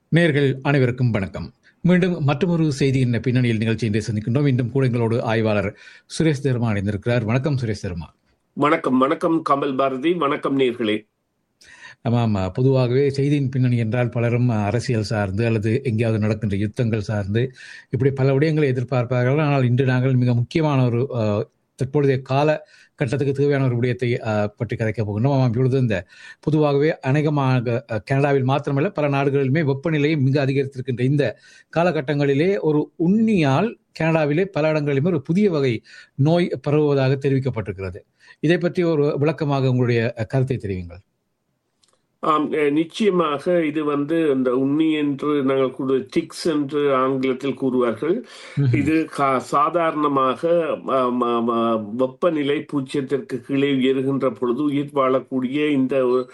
நேர்கள் அனைவருக்கும் வணக்கம் மீண்டும் மற்றொரு செய்தியின் பின்னணியில் நிகழ்ச்சியை சந்திக்கின்றோம் மீண்டும் கூட எங்களோடு ஆய்வாளர் சுரேஷ் தர்மா இணைந்திருக்கிறார் வணக்கம் சுரேஷ் தர்மா வணக்கம் வணக்கம் கமல் பாரதி வணக்கம் நேர்களே ஆமாம் பொதுவாகவே செய்தியின் பின்னணி என்றால் பலரும் அரசியல் சார்ந்து அல்லது எங்கேயாவது நடக்கின்ற யுத்தங்கள் சார்ந்து இப்படி பல விடயங்களை எதிர்பார்ப்பார்கள் ஆனால் இன்று நாங்கள் மிக முக்கியமான ஒரு அஹ், தற்பொழுதைய கால கட்டத்துக்கு தேவையான ஒரு விடயத்தை அஹ், பற்றி கதைக்க போகின்றோம் ஆமாம் இப்பொழுது இந்த பொதுவாகவே அநேகமாக அஹ், கனடாவில் மாத்திரமல்ல பல நாடுகளிலுமே வெப்பநிலையை மிக அதிகரித்திருக்கின்ற இந்த காலகட்டங்களிலே ஒரு உண்ணியால் கனடாவிலே பல இடங்களிலுமே ஒரு புதிய வகை நோய் பரவுவதாக தெரிவிக்கப்பட்டிருக்கிறது இதை பற்றி ஒரு விளக்கமாக உங்களுடைய அஹ், கருத்தை தெரிவிங்கள் ஆம் அஹ், நிச்சயமாக இது வந்து இந்த உண்ணி என்று நாங்கள் கூறு டிக்ஸ் என்று ஆங்கிலத்தில் கூறுவார்கள் இது கா- சாதாரணமாக ஆம், ஆம், ஆம், வெப்பநிலை பூஜ்ஜியத்திற்கு கீழே உயர்கின்ற பொழுது உயிர் வாழக்கூடிய இந்த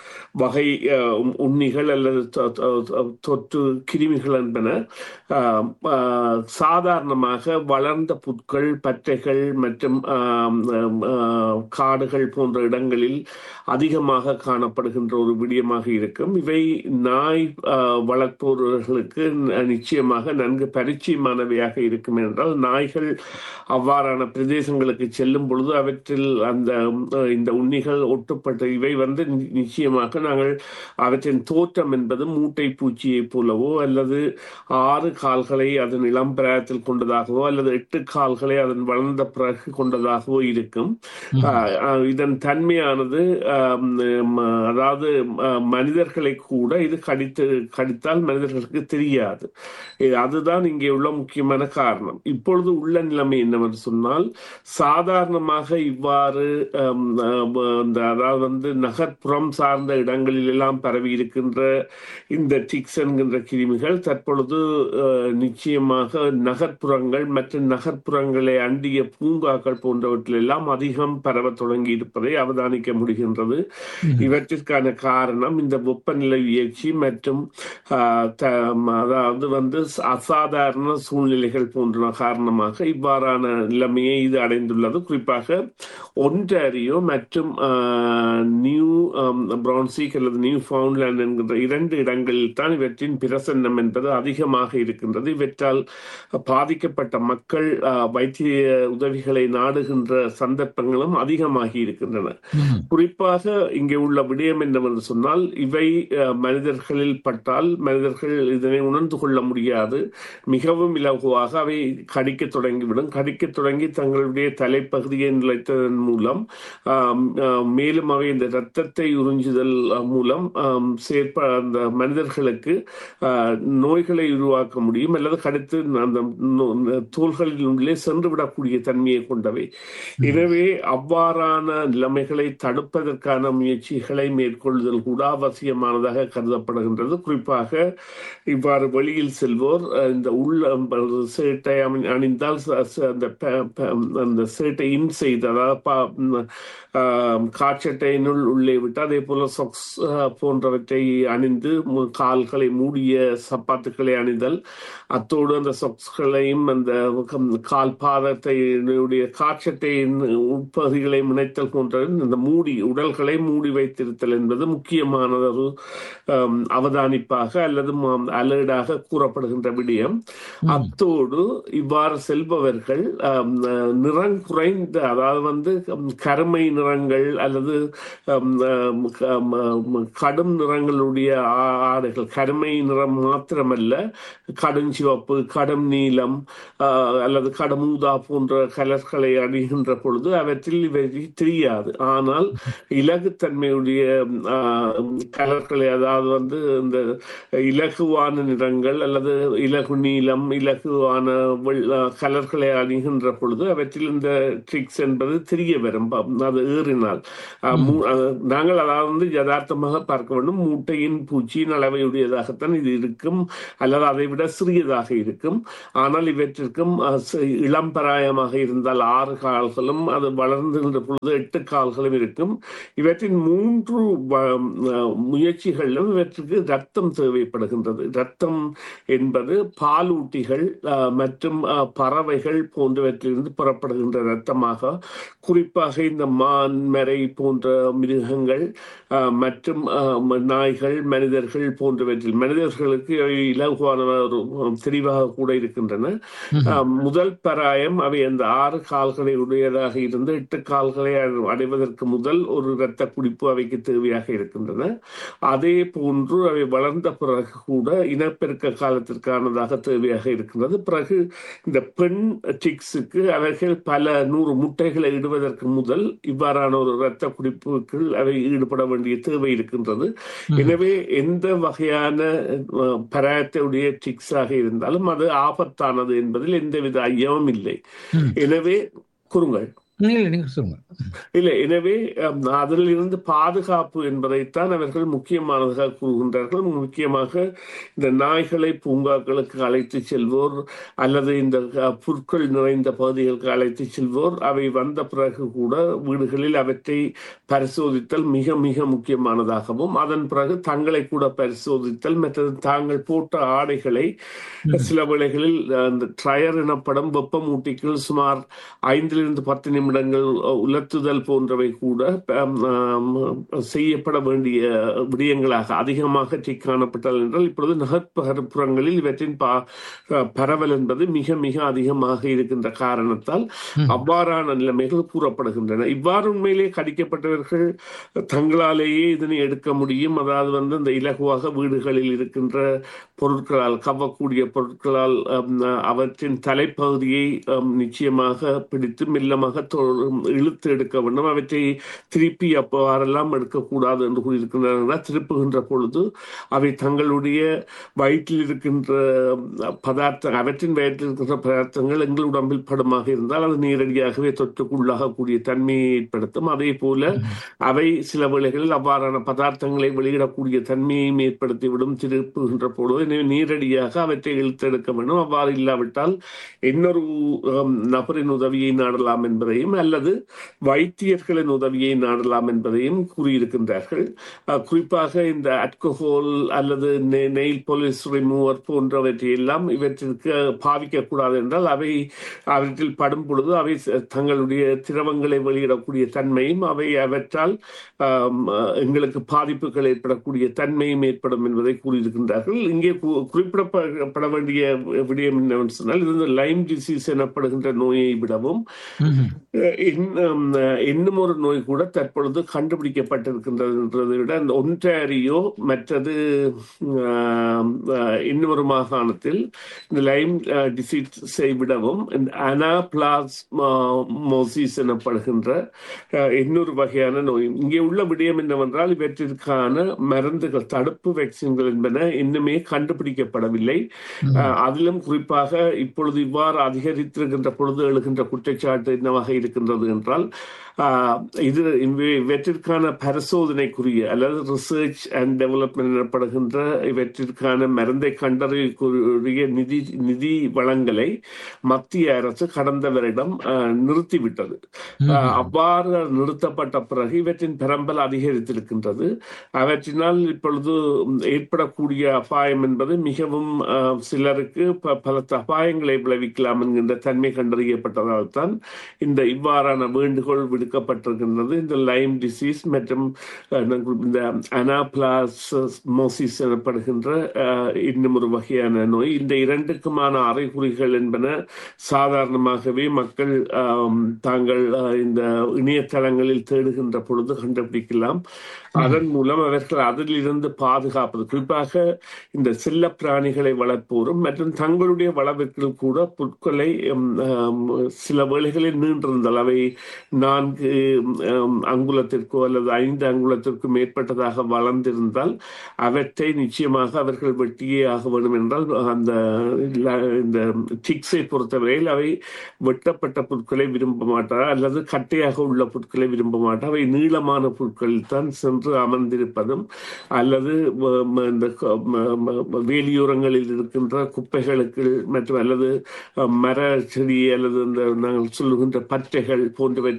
வகை அஹ், உண்ணிகள் அல்லது தொ- தொ- தொற்று கிருமிகள் என்பன ஆம், ஆஹ், சாதாரணமாக வளர்ந்த புற்கள் பற்றைகள் மற்றும் ஆம், ஆம், ஆஹ், காடுகள் போன்ற இடங்களில் அதிகமாக காணப்படுகின்ற ஒரு விடயமாக இருக்கும் இவை நாய் ஆஹ், வளர்ப்பவர்களுக்கு ந- நிச்சயமாக நன்கு பரிச்சயமானவையாக இருக்கும் என்றால் நாய்கள் அவ்வாறான பிரதேசங்களுக்கு செல்லும் பொழுது அவற்றில் அந்த ஆஹ், இந்த உண்ணிகள் ஒட்டுப்பட்ட இவை வந்து நி- நிச்சயமாக நாங்கள் அவற்றின் தோற்றம் என்பது மூட்டை பூச்சியைப் போலவோ அல்லது ஆறு கால்களை அதன் இளம் பிராயத்தில் கொண்டதாகவோ அல்லது எட்டு கால்களை அதன் வளர்ந்த பிறகு கொண்டதாகவோ இருக்கும் ஆஹ் ஆஹ் இதன் தன்மையானது ஆம், ம, அதாவது ஆஹ், மனிதர்களை கூட இது கடித்து கடித்தால் மனிதர்களுக்கு தெரியாது இது- அதுதான் இங்கே உள்ள முக்கியமான காரணம் இப்பொழுது உள்ள நிலைமை என்னவென்று சொன்னால் சாதாரணமாக இவ்வாறு ஆம், ஆம், இந்த அதாவது வந்து நகர்ப்புறம் சார்ந்த இடங்களில் எல்லாம் பரவி இருக்கின்ற இந்த டிக்ஸ் என்கின்ற கிருமிகள் தற்பொழுது அஹ், நிச்சயமாக நகர்ப்புறங்கள் மற்றும் நகர்ப்புறங்களை அண்டிய பூங்காக்கள் போன்றவற்றில் எல்லாம் அதிகம் பரவ தொடங்கி இருப்பதை அவதானிக்க முடிகின்றது இவற்றிற்கான காரணம் இந்த வெப்பநிலை உயர்ச்சி மற்றும் ஆஹ், த- அதாவது வந்து அசாதாரண சூழ்நிலைகள் போன்ற காரணமாக இவ்வாறான நிலைமையை இது அடைந்துள்ளது குறிப்பாக ஒன்டாரியோ மற்றும் ஆஹ், நியூ பிரான்சிக் அல்லது நியூ ஃபவுண்ட்லேண்ட் என்கின்ற இரண்டு இடங்களில் தான் இவற்றின் பிரசன்னம் என்பது அதிகமாக இருக்கின்றது இவற்றால் பாதிக்கப்பட்ட மக்கள் ஆஹ், வைத்திய உதவிகளை நாடுகின்ற சந்தர்ப்பங்களும் அதிகமாகி இருக்கின்றன குறிப்பாக இங்கே உள்ள விடயம் என்னவென்று சொன்னால் இவை அஹ், மனிதர்களில் பட்டால் மனிதர்கள் இதனை உணர்ந்து கொள்ள முடியாது மிகவும் இலகுவாக அவை கடிக்க தொடங்கிவிடும் கடிக்க தொடங்கி தங்களுடைய தலைப்பகுதியை நிலைத்ததன் மூலம் ஆம், ஆம், மேலும் அவை இந்த இரத்தத்தை உறிஞ்சுதல் அஹ், மூலம் ஆம், செயற்ப அந்த மனிதர்களுக்கு ஆஹ், நோய்களை உருவாக்க முடியும் அல்லது கடித்து அந்த நோ- தோள்களின் உள்ளே சென்று விடக்கூடிய தன்மையை கொண்டவை எனவே அவ்வாறான நிலைமைகளை தடுப்பதற்கான முயற்சிகளை மேற்கொள்ளுதல் கூட அவசியமானதாக கருதப்படுகின்றது குறிப்பாக இவ்வாறு வெளியில் செல்வோர் அஹ், இந்த உள்ள சேட்டை அணி- அணிந்தால் ச- ச- அந்த ப- ப- அந்த சேட்டை இன் செய்து அதாவது பா- ம், ஆஹ், காட்சட்டையினுள் உள்ளே விட்டு அதே போல சொக்ஸ் போன்றவற்றை அணிந்து மு- கால்களை மூடிய சப்பாத்துக்களை அணிதல் அத்தோடு அந்த சொக்ஸ்களையும் அந்த கம்- கால் பாதத்தையுடைய காட்சட்டையின் உட்பகுதிகளை முனைத்தல் போன்ற இந்த மூடி உடல்களை மூடி வைத்திருத்தல் என்பது முக்கியமான ஒரு ஆம், அவதானிப்பாக அல்லது அலர்டாக கூறப்படுகின்ற விடயம் அத்தோடு இவ்வாறு செல்பவர்கள் ஆம், நிறம் குறைந்த அதாவது வந்து ம், கருமை நிறங்கள் அல்லது ஆம், ஆம், க- ம- கடும் நிறங்களுடைய ஆ- ஆடைகள் கருமை நிறம் மாத்திரமல்ல கடுஞ்சிவப்பு கடும் நீலம் ஆஹ், அல்லது கடமூதா போன்ற கலர்களை அணிகின்ற பொழுது அவற்றில் இவை தெரியாது ஆனால் இலகுத்தன்மையுடைய ஆஹ், கலர்களை அதாவது வந்து இந்த இலகுவான நிறங்கள் அல்லது இலகு நீலம் இலகுவான வெள்ள- கலர்களை அணிகின்ற பொழுது அவற்றில் இந்த ட்ரிக்ஸ் என்பது தெரிய வரும் ப- அது ஏறினால் ஆஹ், மூ- ஆஹ், நாங்கள் அதாவது வந்து யதார்த்தமாக பார்க்க வேண்டும் மூட்டையின் பூச்சியின் அளவையுடையதாகத்தான் இது இருக்கும் அல்லது அதை விட சிறியதாக இருக்கும் ஆனால் இவற்றிற்கும் அஹ், சி- இளம் பராயமாக இருந்தால் ஆறு கால்களும் அது வளர்ந்துகின்ற பொழுது எட்டு கால்களும் இருக்கும் இவற்றின் மூன்று வ- முயற்சிகளிலும் இவற்றுக்கு ரத்தம் தேவைப்படுகின்றது ரத்தம் என்பது பாலூட்டிகள் மற்றும் பறவைகள் போன்றவற்றிலிருந்து புறப்படுகின்ற ரத்தமாக குறிப்பாக இந்த மான் மரை போன்ற மிருகங்கள் மற்றும் நாய்கள் மனிதர்கள் போன்றவற்றில் மனிதர்களுக்கு இலகுவான ஒரு தெளிவாக கூட இருக்கின்றன முதல் பராயம் அவை அந்த ஆறு கால்களை உடையதாக இருந்து எட்டு கால்களை அடைவதற்கு முதல் ஒரு இரத்த குடிப்பு அவைக்கு தேவையாக இருக்கின்றன அதே போன்று அவை வளர்ந்த பிறகு கூட இனப்பெருக்க காலத்திற்கானதாக தேவையாக இருக்கின்றது பிறகு இந்த பெண் டிக்ஸுக்கு அவர்கள் பல நூறு முட்டைகளை இடுவதற்கு முதல் இவ்வாறான ஒரு இரத்த குடிப்புக்குள் அவை ஈடுபட வேண்டிய தேவை இருக்கின்றது எனவே எந்த வகையான பராயத்தையுடைய டிக்ஸாக இருந்தாலும் அது ஆபத்தானது என்பதில் எந்தவித ஐயமும் இல்லை எனவே கூறுங்கள் இல்லை எனவே அதில் இருந்து பாதுகாப்பு என்பதைத்தான் அவர்கள் முக்கியமானதாக கூறுகின்றார்கள் முக்கியமாக இந்த நாய்களை பூங்காக்களுக்கு அழைத்து செல்வோர் அல்லது இந்த புற்கள் நிறைந்த பகுதிகளுக்கு அழைத்து செல்வோர் அவை வந்த பிறகு கூட வீடுகளில் அவற்றை பரிசோதித்தல் மிக மிக முக்கியமானதாகவும் அதன் பிறகு தங்களை கூட பரிசோதித்தல் மற்றது தாங்கள் போட்ட ஆடைகளை சில வேளைகளில் அந்த ட்ரயர் எனப்படும் வெப்பமூட்டிகள் சுமார் ஐந்திலிருந்து பத்து நிமிடங்கள் உலர்த்துதல் போன்றவை கூட செய்யப்பட வேண்டிய விடயங்களாக அதிகமாக டிக் காணப்பட்டால் என்றால் இப்பொழுது நகர்ப்புறங்களில் இவற்றின் பரவல் என்பது மிக மிக அதிகமாக இருக்கின்ற காரணத்தால் அவ்வாறான நிலைமைகள் கூறப்படுகின்றன இவ்வாறு உண்மையிலே கடிக்கப்பட்டவர்கள் தங்களாலேயே இதனை எடுக்க முடியும் அதாவது வந்து இந்த இலகுவாக வீடுகளில் இருக்கின்ற பொருட்களால் கவ்வக்கூடிய பொருட்களால் அவற்றின் தலைப்பகுதியை நிச்சயமாக பிடித்து மெல்லமாக இழுத்து எடுக்க வேண்டும் அவற்றை திருப்பி அவ்வாறெல்லாம் எடுக்கக்கூடாது என்று கூறியிருக்கின்றன திருப்புகின்ற பொழுது அவை தங்களுடைய வயிற்றில் இருக்கின்ற பதார்த்தம் அவற்றின் வயிற்றில் இருக்கின்ற பதார்த்தங்கள் எங்கள் உடம்பில் படுமாக இருந்தால் அது நேரடியாகவே தொற்றுக்குள்ளாகக்கூடிய தன்மையை ஏற்படுத்தும் அதே போல அவை சில வேளைகளில் அவ்வாறான பதார்த்தங்களை வெளியிடக்கூடிய தன்மையையும் ஏற்படுத்திவிடும் திருப்புகின்ற பொழுது எனவே நேரடியாக அவற்றை இழுத்தெடுக்க வேண்டும் அவ்வாறு இல்லாவிட்டால் இன்னொரு நபரின் உதவியை நாடலாம் என்பதையும் அல்லது வைத்தியர்களின் உதவியை நாடலாம் என்பதையும் கூறியிருக்கின்றார்கள் குறிப்பாக இந்த அல்கோஹோல் அல்லது நெயில் போலீஸ் ரிமூவர் போன்றவற்றை எல்லாம் இவற்றிற்கு பாவிக்கக்கூடாது என்றால் அவை அவற்றில் படும் பொழுது அவை தங்களுடைய திரவங்களை வெளியிடக்கூடிய தன்மையும் அவை அவற்றால் எங்களுக்கு பாதிப்புகள் ஏற்படக்கூடிய தன்மையும் ஏற்படும் என்பதை கூறியிருக்கின்றார்கள் இங்கே குறிப்பிடப்பட வேண்டிய விடயம் என்னவென்று சொன்னால் இது லைம் டிசீஸ் எனப்படுகின்ற நோயை விடவும் இன்னும் ஒரு நோய் கூட தற்பொழுது கண்டுபிடிக்கப்பட்டிருக்கின்றதை விட இந்த ஒன்டாரியோ மற்றது இன்னொரு மாகாணத்தில் இந்த லைம் டிசீஸை விடவும் அனாபிளாஸ்மோசிஸ் எனப்படுகின்ற இன்னொரு வகையான நோய் இங்கே உள்ள விடயம் என்னவென்றால் இவற்றிற்கான மருந்துகள் தடுப்பு வேக்சின்கள் என்பன இன்னுமே கண்டுபிடிக்கப்படவில்லை அதிலும் குறிப்பாக இப்பொழுது இவ்வாறு அதிகரித்திருக்கின்ற பொழுது எழுகின்ற குற்றச்சாட்டு என்னவாக இருக்கின்றது என்றால் இது இவற்றிற்கான பரிசோதனைக்குரிய அல்லது ரிசர்ச் அண்ட் டெவலப்மெண்ட் எனப்படுகின்ற இவற்றிற்கான மருந்தை கண்டறியக்கூடிய நிதி நிதி வளங்களை மத்திய அரசு கடந்த வருடம் நிறுத்திவிட்டது அவ்வாறு நிறுத்தப்பட்ட பிறகு இவற்றின் பரம்பல் அதிகரித்திருக்கின்றது அவற்றினால் இப்பொழுது ஏற்படக்கூடிய அபாயம் என்பது மிகவும் சிலருக்கு பல அபாயங்களை விளைவிக்கலாம் என்கின்ற தன்மை கண்டறியப்பட்டதால் தான் இந்த இவ்வாறான வேண்டுகோள் விடுக்கப்பட்டிருக்கின்றது இந்த லைம் டிசீஸ் மற்றும் இந்த அனாபிளாஸ்மோசிஸ் எனப்படுகின்ற இன்னும் ஒரு வகையான நோய் இந்த இரண்டுக்குமான அறிகுறிகள் என்பன சாதாரணமாகவே மக்கள் தாங்கள் இந்த இணையதளங்களில் தேடுகின்ற பொழுது கண்டுபிடிக்கலாம் அதன் மூலம் அவர்கள் அதிலிருந்து பாதுகாப்பது குறிப்பாக இந்த செல்ல பிராணிகளை வளர்ப்போரும் மற்றும் தங்களுடைய வளவிற்கில் கூட புட்களை சில வேளைகளில் நீண்டிருந்தால் அவை நான்கு அங்குலத்திற்கோ அல்லது ஐந்து அங்குலத்திற்கும் மேற்பட்டதாக வளர்ந்திருந்தால் அவற்றை நிச்சயமாக அவர்கள் வெட்டியே ஆக வேண்டும் என்றால் அந்த இந்த டிக்ஸை பொறுத்தவரையில் அவை வெட்டப்பட்ட புட்களை விரும்ப மாட்டார் அல்லது கட்டையாக உள்ள புட்களை விரும்ப மாட்டார் அவை நீளமான புட்களில் தான் சென்று அமர்ந்திருப்பதும் அல்லது இந்த வேலியோரங்களில் இருக்கின்ற குப்பைகளுக்கு மற்றும் அல்லது மர செடி அல்லது இந்த நாங்கள் சொல்லுகின்ற பற்றைகள் போன்றவற்றின்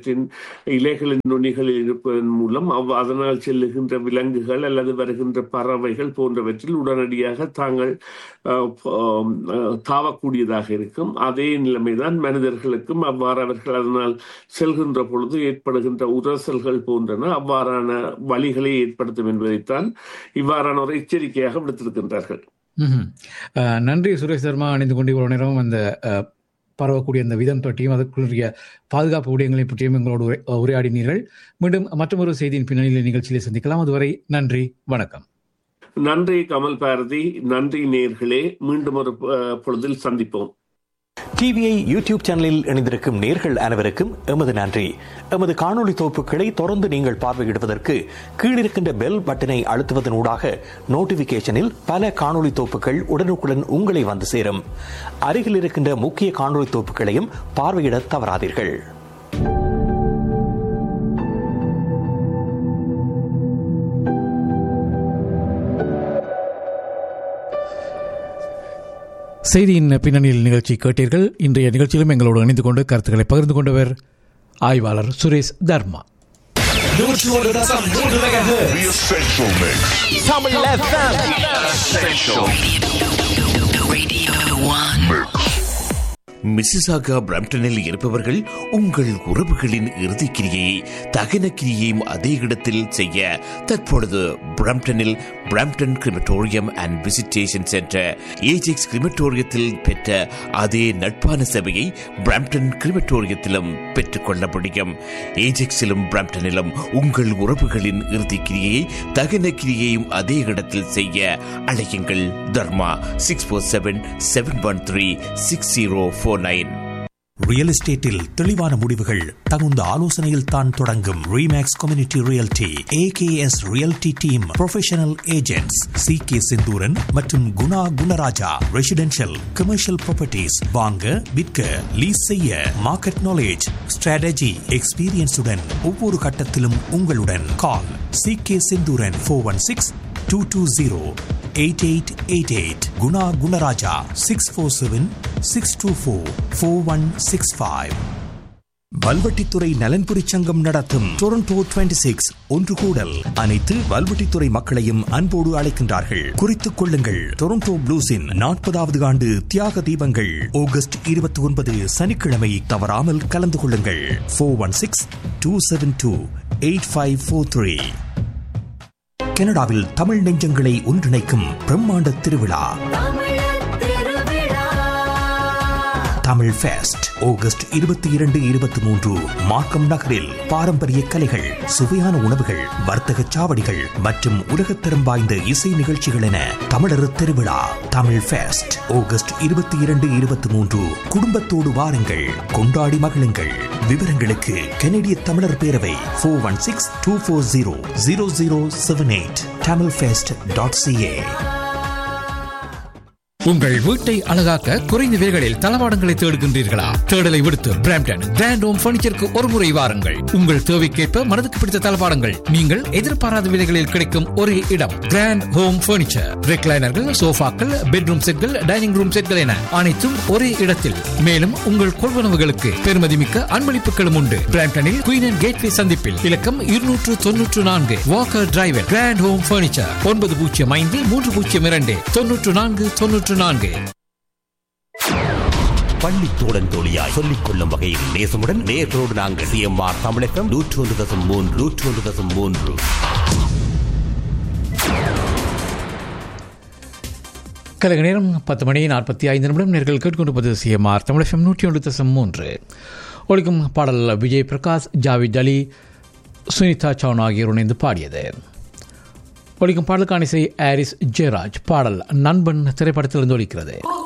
இலைகளின் நுனிகளில் இருப்பதன் மூலம் அவ் அதனால் செல்லுகின்ற விலங்குகள் அல்லது வருகின்ற பறவைகள் போன்றவற்றில் உடனடியாக தாங்கள் அஹ், அஹ், தாவக்கூடியதாக இருக்கும் அதே நிலைமைதான் மனிதர்களுக்கும் அவ்வாறு அவர்கள் அதனால் செல்கின்ற பொழுது ஏற்படுகின்ற உரசல்கள் போன்றன அவ்வாறான வழிகளை ஏற்படுத்தும் என்பதைத்தான் இவ்வாறான ஒரு எச்சரிக்கையாக விடுத்திருக்கின்றார்கள் ம்ஹும். அஹ், நன்றி சுரேஷ் சர்மா அணிந்து கொண்டு இவ்வளவு நேரம் அந்த அஹ், பரவக்கூடிய அந்த விதம் பற்றியும் அதற்குரிய பாதுகாப்பு விடயங்களை பற்றியும் எங்களோடு உரை- உரையாடினீர்கள் மீண்டும் மற்றொரு செய்தியின் பின்னணியில் நிகழ்ச்சியிலே சந்திக்கலாம் அதுவரை நன்றி வணக்கம் நன்றி கமல் பாரதி நன்றி நேர்களே மீண்டும் ஒரு அஹ், பொழுதில் சந்திப்போம் டிவிஐ யூடியூப் சேனலில் இணைந்திருக்கும் நேர்கள் அனைவருக்கும் எமது நன்றி எமது காணொளி தொகுப்புகளை தொடர்ந்து நீங்கள் பார்வையிடுவதற்கு கீழிருக்கின்ற பெல் பட்டனை அழுத்துவதன் ஊடாக நோட்டிபிகேஷனில் பல காணொளி தொகுப்புகள் உடனுக்குடன் உங்களை வந்து சேரும் அருகில் இருக்கின்ற முக்கிய காணொளி தொகுப்புகளையும் பார்வையிட தவறாதீர்கள் செய்தியின் பின்னணியில் நிகழ்ச்சி கேட்டீர்கள் இன்றைய நிகழ்ச்சியிலும் எங்களோடு இணைந்து கொண்டு கருத்துக்களை பகிர்ந்து கொண்டவர் ஆய்வாளர் Suresh Dharma The Essential Mix. Mississauga பிரம்டனில் இருப்பவர்கள் உங்கள் உறவுகளின் இறுதிக்கிரியை தகன கிரியையும் அதே இடத்தில் செய்ய தற்பொழுது பிரம்டனில் Brampton crematorium and visitation centre Ajax கிரிமட்டோரியத்தில் பெற்ற அதே நட்பான சபையை பிரம்டன் கிரிமட்டோரியத்திலும் பெற்றுக்கொள்ள முடியும் ஏஜெக்ஸிலும் பிரம்டனிலும் உங்கள் உறவுகளின் இறுதிக்கிரியை தகன கிரியையும் அதே இடத்தில் செய்ய அழையுங்கள் Dharma six four seven seven one three six zero four nine real எஸ்டேட்டில் தெளிவான முடிவுகள் தகுந்த ஆலோசனையில் தான் தொடங்கும் remax community realty AKS realty team professional agents C K Senthuran மற்றும் Guna Gunaraja residential commercial properties வாங்க விற்க லீஸ் செய்ய மார்க்கெட் நாலேஜ் ஸ்ட்ராட்டஜி எக்ஸ்பீரியன்ஸுடன் ஒவ்வொரு கட்டத்திலும் உங்களுடன் call C K Senthuran four one six two two zero eight eight eight eight Guna Gunaraja six four seven six two four four one six five Valvettithurai நலன்புரி சங்கம் நடத்தும் டொரண்டோ 26 சிக்ஸ் ஒன்று கூடல் அனைத்து வல்வெட்டித்துறை மக்களையும் அன்போடு அழைக்கின்றார்கள் குறித்துக் கொள்ளுங்கள் டொரண்டோ ப்ளூஸின் நாற்பதாவது ஆண்டு தியாக தீபங்கள் ஆகஸ்ட் இருபத்தி ஒன்பது சனிக்கிழமை தவறாமல் கலந்து கொள்ளுங்கள் four one six two seven two eight five four three கனடாவில் தமிழ் நெஞ்சங்களை ஒன்றிணைக்கும் பிரம்மாண்ட திருவிழா தமிழ் ஃபெஸ்ட் ஆகஸ்ட் இருபத்தி இரண்டு இருபத்தி மூன்று மார்க்கம் நகரில் பாரம்பரிய கலைகள் சுவையான உணவுகள் வர்த்தக சாவடிகள் மற்றும் உலகத்தரம் வாய்ந்த இசை நிகழ்ச்சிகள் என தமிழர் திருவிழா தமிழ் ஃபெஸ்ட் ஆகஸ்ட் இருபத்தி இரண்டு இருபத்தி மூன்று குடும்பத்தோடு வாருங்கள் கொண்டாடி மகிழுங்கள் விவரங்களுக்கு கனடிய தமிழர் பேரவை four one six two four zero zero zero seven eight Tamil fest dot CA உங்கள் வீட்டை அழகாக்க குறைந்த விலைகளில் தளவாடங்களை தேடுகின்றீர்களா தேடலை விடுத்து பிராம்டன் கிராண்ட் ஹோம் பர்னிச்சருக்கு ஒரு முறை வாருங்கள் உங்கள் தேவைக்கேற்ப மனதுக்கு பிடித்த தளவாடங்கள் நீங்கள் எதிர்பாராத விலைகளில் கிடைக்கும் ஒரே இடம் கிராண்ட் ஹோம் பர்னிச்சர் ரெக்லைனர்கள் சோஃபாக்கள் பெட்ரூம் செட்கள் டைனிங் ரூம் செட்கள் என அனைத்தும் ஒரே இடத்தில் மேலும் உங்கள் கொள்வனவுகளுக்கு பெருமதிமிக்க அன்பளிப்புகளும் உண்டு பிராம்டனில் குயின் அண்ட் கேட்வே சந்திப்பில் இலக்கம் இருநூற்று தொன்னூற்று நான்கு Walker driver grand home furniture ஒன்பது பூஜ்ஜியம் ஐந்து மூன்று பூஜ்ஜியம் இரண்டு தொன்னூற்று நான்கு தொன்னூற்று நான்கு பள்ளி தோழன் தோழியாய் சொல்லிக் கொள்ளும் வகையில் நேசமுடன் நேர்களோடு நாங்கள் சிஎம்ஆர் தமிழகம் நூற்று ஒன்று தசம் மூன்று நூற்று ஒன்று தசம் மூன்று கலக நேரம் பத்து மணி நாற்பத்தி ஐந்து நிமிடம் நேர்கள் கேட்டுக்கொண்டிருப்பது சிஎம்ஆர் தமிழகம் நூற்றி ஒன்று தசம் மூன்று ஒழிக்கும் பாடல் விஜய் பிரகாஷ் ஜாவித் அலி சுனிதா சவுன் ஆகியோர் இணைந்து பாடியது ஒழிக்கும் பாடலுக்கான இசை ஆரிஸ் ஜெயராஜ் பாடல் நண்பன் திரைப்படத்திலிருந்து ஒலிக்கிறது